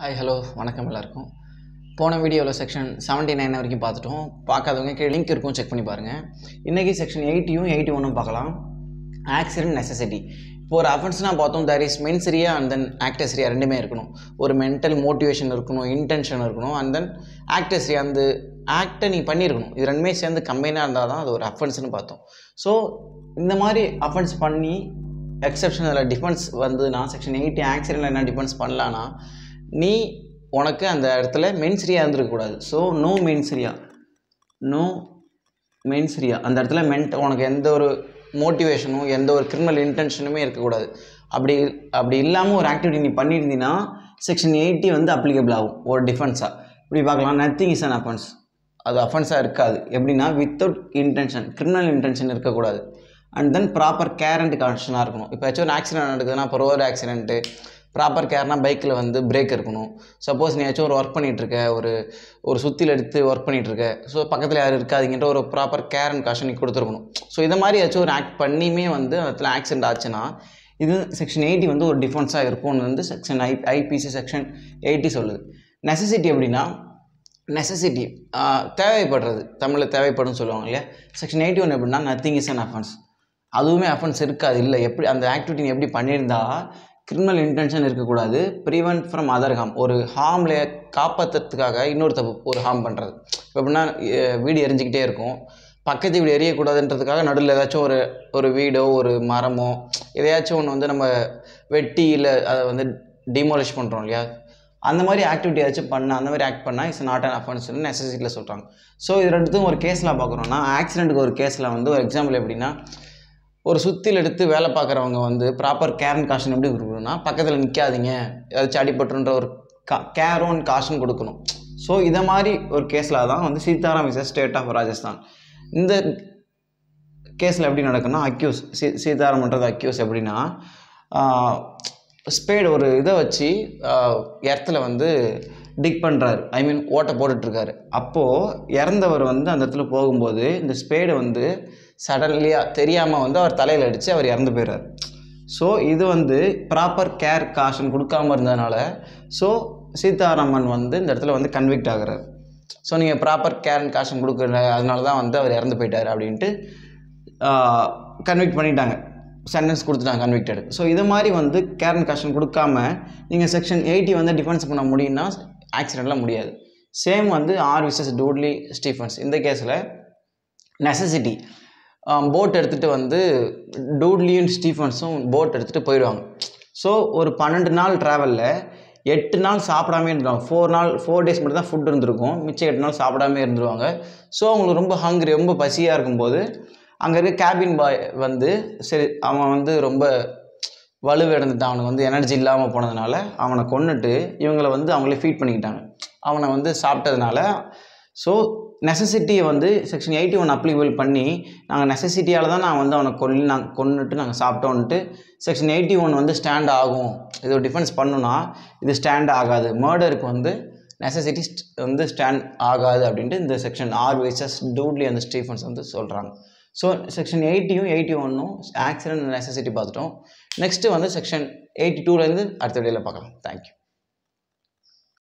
hi hello வணக்கம் எல்லாருக்கும் போன வீடியோவில் செக்ஷன் 79 நைன் வரைக்கும் பார்த்துட்டோம் பார்க்காதவங்க கீழே லிங்க் இருக்கும் செக் பண்ணி பாருங்கள் இன்றைக்கி செக்ஷன் எயிட்டியும் எயிட்டி ஒன்றும் பார்க்கலாம் ஆக்சிடென்ட் நெசசிட்டி இப்போ ஒரு அஃபென்ஸ்னால் பார்த்தோம் தேர் இஸ் மென்சரியா அண்ட் தென் ஆக்டர்ஸ்ரியா ரெண்டுமே இருக்கணும் ஒரு மென்டல் மோட்டிவேஷன் இருக்கணும் இன்டென்ஷன் இருக்கணும் அண்ட் தென் ஆக்டர்ஸ்ரியா அந்த ஆக்டை நீ பண்ணியிருக்கணும் இது ரெண்டுமே சேர்ந்து கம்பைனாக இருந்தால் தான் அது ஒரு அஃபென்ஸ்னு பார்த்தோம் ஸோ இந்த மாதிரி அஃபென்ஸ் பண்ணி எக்ஸப்ஷன் அதில் டிஃபென்ஸ் வந்ததுன்னா செக்ஷன் எயிட்டி ஆக்சிடென்ட்டில் என்ன டிஃபென்ஸ் பண்ணலான்னா நீ உனக்கு அந்த இடத்துல மென்சரியா இருந்திருக்கக்கூடாது so no mens rea no mens rea அந்த இடத்துல மென்ட் உனக்கு எந்த ஒரு மோட்டிவேஷனும் எந்த ஒரு கிரிமினல் இன்டென்ஷனுமே இருக்கக்கூடாது அப்படி அப்படி இல்லாமல் ஒரு ஆக்டிவிட்டி நீ பண்ணியிருந்தீங்கன்னா செக்ஷன் எயிட்டி வந்து அப்ளிகபிள் ஆகும் ஒரு டிஃபென்ஸாக இப்படி பார்க்கலாம் நத்திங் இஸ் அன் அஃபென்ஸ் அது அஃபென்ஸாக இருக்காது எப்படின்னா வித்தவுட் இன்டென்ஷன் கிரிமினல் இன்டென்ஷன் இருக்கக்கூடாது and then proper care and கான்ஷனாக இருக்கணும் இப்போ ஏதாச்சும் ஒரு ஆக்சிடென்ட் நடக்குதுன்னா இப்போ ரோடு ஆக்சிடென்ட்டு ப்ராப்பர் கேர்னால் பைக்கில் வந்து பிரேக் இருக்கணும் சப்போஸ் நீ ஏதாச்சும் ஒரு ஒர்க் பண்ணிகிட்ருக்க ஒரு ஒரு சுத்தியில் எடுத்து ஒர்க் பண்ணிகிட்ருக்க ஸோ பக்கத்தில் யாரும் இருக்காதீங்கன்ற ஒரு ப்ராப்பர் கேர் அண்ட் காஷன் நீ கொடுத்துருக்கணும் ஸோ இந்த மாதிரி ஏதாச்சும் ஒரு ஆக்ட் பண்ணியுமே வந்து அந்த இடத்துல ஆக்சிடென்ட் ஆச்சுன்னா இது செக்ஷன் எயிட்டி வந்து ஒரு டிஃபென்ஸாக இருக்கும்னு வந்து section I IPC section eighty சொல்லுது நெசசிட்டி எப்படின்னா நெசசிட்டி தேவைப்படுறது தமிழில் தேவைப்படும் சொல்லுவாங்க இல்லையா செக்ஷன் எயிட்டி ஒன் எப்படின்னா நத்திங் இஸ் அன் அஃபென்ஸ் அதுவுமே அஃபென்ஸ் இருக்காது இல்லை எப்படி அந்த ஆக்டிவிட்டி நீ எப்படி பண்ணியிருந்தா கிரிமினல் இன்டென்ஷன் இருக்கக்கூடாது ப்ரிவென்ட் ஃப்ரம் அதர் ஹார்ம் ஒரு ஹார்மில் காப்பாற்றுறதுக்காக இன்னொரு தப்பு ஒரு ஹார்ம் பண்ணுறது இப்போ எப்படின்னா அஹ் வீடு எரிஞ்சிக்கிட்டே இருக்கும் பக்கத்து வீடு எரியக்கூடாதுன்றதுக்காக நடுவில் ஏதாச்சும் ஒரு ஒரு வீடோ ஒரு மரமோ எதையாச்சும் ஒன்று வந்து நம்ம வெட்டி இல்லை அதை வந்து டிமாலிஷ் பண்ணுறோம் இல்லையா அந்த மாதிரி ஆக்டிவிட்டி ஏதாச்சும் பண்ண அந்த மாதிரி ஆக்ட் பண்ணால் இட்ஸ் நாட் அன் அஃபென்ஸ் நெசசிட்டியில் சொல்கிறாங்க ஸோ இது ரெண்டுத்தும் ஒரு கேஸில் பார்க்குறோன்னா ஆக்சிடென்ட்டுக்கு ஒரு கேஸில் வந்து ஒரு எக்ஸாம்பிள் எப்படின்னா ஒரு சுத்தியில் எடுத்து வேலை பார்க்குறவங்க வந்து ப்ராப்பர் கேர் அண்ட் காஷன் எப்படி கொடுக்கணும்னா பக்கத்தில் நிற்காதீங்க ஏதாச்சும் அடிபட்டுன்ற ஒரு கா கேரும் அண்ட் காஷன் கொடுக்கணும் ஸோ இதை மாதிரி ஒரு கேஸில் தான் வந்து Sitaram versus state of Rajasthan இந்த கேஸில் எப்படி நடக்குன்னா அக்யூஸ் சீ சீதாராமன்றது அக்யூஸ் எப்படின்னா ஸ்பேடு ஒரு இதை வச்சு இடத்துல வந்து டிக் பண்ணுறாரு ஐ மீன் ஓட்டை போட்டுட்ருக்காரு அப்போது இறந்தவர் வந்து அந்த இடத்துல போகும்போது இந்த ஸ்பேடு வந்து சடன்லியாக தெரியாமல் வந்து அவர் தலையில் அடித்து அவர் இறந்து போயிடுறாரு ஸோ இது வந்து ப்ராப்பர் கேர் காஷன் கொடுக்காம இருந்ததுனால ஸோ சீதாராமன் வந்து இந்த இடத்துல வந்து கன்விக்ட் ஆகுறாரு ஸோ நீங்கள் ப்ராப்பர் கேர் அண்ட் காஷன் கொடுக்கல அதனால தான் வந்து அவர் இறந்து போயிட்டார் அப்படின்ட்டு கன்விக்ட் பண்ணிட்டாங்க சென்டென்ஸ் கொடுத்துட்டாங்க கன்விக்டட் ஸோ இது மாதிரி வந்து கேர் அண்ட் காஷன் கொடுக்காம நீங்கள் செக்ஷன் எயிட்டி வந்து டிஃபென்ஸ் பண்ண முடியும்னா ஆக்சிடெண்ட்லாம் முடியாது சேம் வந்து ஆர் விசஸ் டூட்லி ஸ்டீஃபன்ஸ் இந்த கேஸில் நெசசிட்டி போட் எடுத்துகிட்டு வந்து டூட்லியும் ஸ்டீஃபன்ஸும் போட் எடுத்துகிட்டு போயிடுவாங்க ஸோ ஒரு பன்னெண்டு நாள் ட்ராவலில் எட்டு நாள் சாப்பிடாமே இருந்துருவாங்க ஃபோர் நாள் ஃபோர் டேஸ் மட்டும் தான் ஃபுட் இருந்திருக்கும் மிச்சம் எட்டு நாள் சாப்பிடாமே இருந்துருவாங்க ஸோ அவங்களுக்கு ரொம்ப ஹங்க்ரி ரொம்ப பசியாக இருக்கும்போது அங்கே இருக்க கேபின் பாய் வந்து சரி அவன் வந்து ரொம்ப வலுவிழந்துட்டான் அவனுக்கு வந்து எனர்ஜி இல்லாமல் போனதுனால அவனை கொன்னுட்டு இவங்களை வந்து அவங்களே ஃபீட் பண்ணிக்கிட்டாங்க அவனை வந்து சாப்பிட்டதுனால ஸோ நெசசிட்டியை வந்து செக்ஷன் எயிட்டி ஒன் அப்ளிகபிள் பண்ணி நாங்கள் நெசசிட்டியால் தான் நான் வந்து அவனை கொல்லி நாங்கள் கொன்னுட்டு நாங்கள் சாப்பிட்டோன்ட்டு செக்ஷன் எயிட்டி ஒன் வந்து ஸ்டாண்ட் ஆகும் இது ஒரு டிஃபென்ஸ் பண்ணுனா இது ஸ்டாண்ட் ஆகாது மர்டருக்கு வந்து நெசசிட்டி வந்து ஸ்டாண்ட் ஆகாது அப்படின்ட்டு இந்த செக்ஷன் ஆர் வைசஸ் டூட்லி அந்த ஸ்டீஃபன்ஸ் வந்து சொல்கிறாங்க ஸோ செக்ஷன் எயிட்டியும் எயிட்டி ஒன்னும் ஆக்சிடென்ட் நெசசிட்டி பார்த்துட்டோம் நெக்ஸ்ட்டு வந்து செக்ஷன் எயிட்டி டூலேருந்து அடுத்த வீடியோவில் பார்க்கலாம் தேங்க்யூ